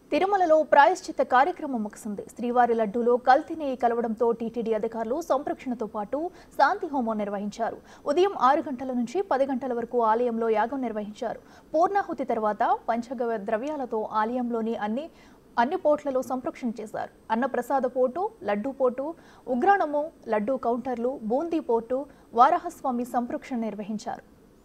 తిరుమలలో ప్రాయశ్చిత్త కార్యక్రమం ముగిసింది శ్రీవారి లడ్డూలో కల్తీ నెయ్యి కలవడంతో టీటీడీ అధికారులు సంరక్షణతో పాటు శాంతి హోమం నిర్వహించారు ఉదయం ఆరు గంటల నుంచి పది గంటల వరకు ఆలయంలో యాగం నిర్వహించారు పూర్ణాహుతి తర్వాత పంచగవ్య ద్రవ్యాలతో ఆలయంలోని అన్ని అన్ని పోట్లలో సంరక్షణ చేశారు అన్నప్రసాద పోటు లడ్డూ పోటు ఉగ్రాణము లడ్డూ కౌంటర్లు బూందీ పోటు వారాహస్వామి సంరక్షణ నిర్వహించారు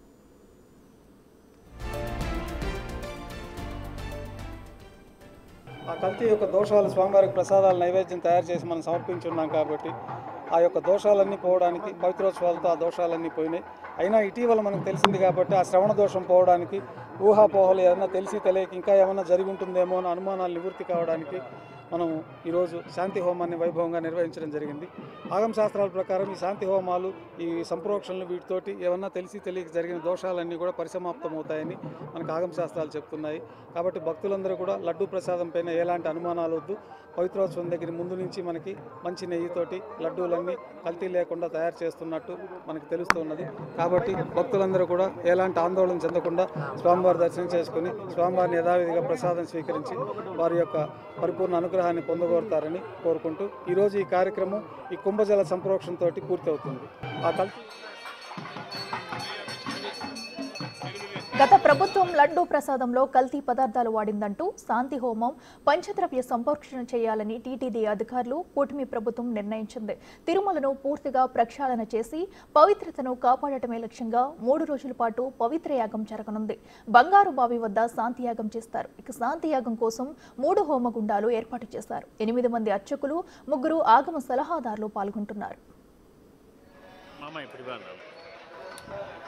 ఆ కల్తీ యొక్క దోషాలు స్వామివారికి ప్రసాదాలు నైవేద్యం తయారు చేసి మనం సమర్పించున్నాం కాబట్టి ఆ యొక్క దోషాలన్నీ పోవడానికి పవిత్రోత్సవాలతో ఆ దోషాలన్నీ పోయినాయి అయినా ఇటీవల మనకు తెలిసింది కాబట్టి ఆ శ్రవణ దోషం పోవడానికి ఊహాపోహలు ఏదైనా తెలిసి తెలియక ఇంకా ఏమైనా జరిగి ఉంటుందేమో అని అనుమానాలు నివృత్తి కావడానికి మనం ఈరోజు శాంతి హోమాన్ని వైభవంగా నిర్వహించడం జరిగింది ఆగమ శాస్త్రాల ప్రకారం ఈ శాంతి హోమాలు ఈ సంప్రోక్షణలు వీటితోటి ఏమన్నా తెలిసి తెలియక జరిగిన దోషాలన్నీ కూడా పరిసమాప్తం అవుతాయని మనకు ఆగమ శాస్త్రాలు చెప్తున్నాయి కాబట్టి భక్తులందరూ కూడా లడ్డూ ప్రసాదం పైన ఎలాంటి అనుమానాలు వద్దు పవిత్రోత్సవం దగ్గర ముందు నుంచి మనకి మంచి నెయ్యితోటి లడ్డూలన్నీ కల్తీ లేకుండా తయారు చేస్తున్నట్టు మనకి తెలుస్తున్నది కాబట్టి భక్తులందరూ కూడా ఎలాంటి ఆందోళన చెందకుండా స్వామివారి దర్శనం చేసుకుని స్వామివారిని యథావిధిగా ప్రసాదం స్వీకరించి వారి యొక్క పరిపూర్ణ అనుగ్రహాన్ని పొందగోరుతారని కోరుకుంటూ ఈరోజు ఈ కార్యక్రమం ఈ కుంభజల సంప్రోక్షణ తోటి పూర్తవుతుంది ఆ కల్తీ గత ప్రభుత్వం లడ్డూ ప్రసాదంలో కల్తీ పదార్థాలు వాడిందంటూ శాంతి హోమం పంచద్రవ్య సంపర్క్షణ చేయాలని టీటీడీ అధికారులు కూటమి ప్రభుత్వం నిర్ణయించింది తిరుమలను పూర్తిగా ప్రక్షాళన చేసి పవిత్రతను కాపాడటమే లక్ష్యంగా మూడు రోజుల పాటు పవిత్ర యాగం జరగనుంది బంగారు బావి వద్ద శాంతి యాగం చేస్తారు ఇక శాంతి యాగం కోసం మూడు హోమగుండాలు ఏర్పాటు చేశారు ఎనిమిది మంది అర్చకులు ముగ్గురు ఆగమ సలహాదారులు పాల్గొంటున్నారు మామ ఇప్పుడు బాగా